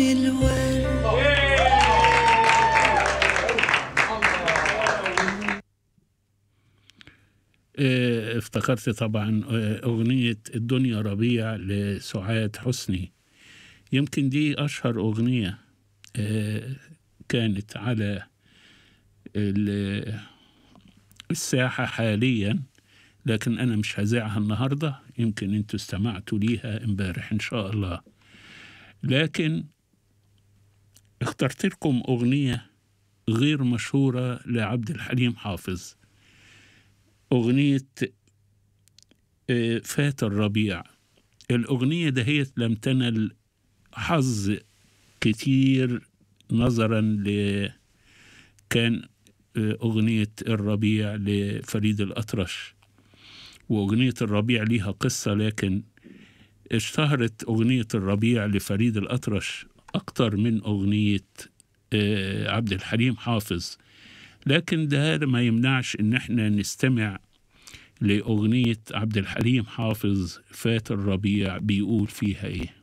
الورد آه، افتكرت طبعا آه، أغنية الدنيا ربيع لسعاد حسني يمكن دي أشهر أغنية آه، كانت على ال- الساحة حاليا لكن أنا مش هذاعها النهاردة يمكن أنتوا استمعتوا ليها امبارح إن شاء الله لكن اخترت لكم أغنية غير مشهورة لعبد الحليم حافظ أغنية آه، فات الربيع الأغنية دهيت لم تنل حظ كتير نظرا ل كان آه، أغنية الربيع لفريد الأطرش وأغنية الربيع ليها قصة لكن اشتهرت أغنية الربيع لفريد الأطرش أكتر من أغنية آه، عبد الحليم حافظ لكن ده ما يمنعش إن احنا نستمع لأغنية عبد الحليم حافظ فات الربيع بيقول فيها إيه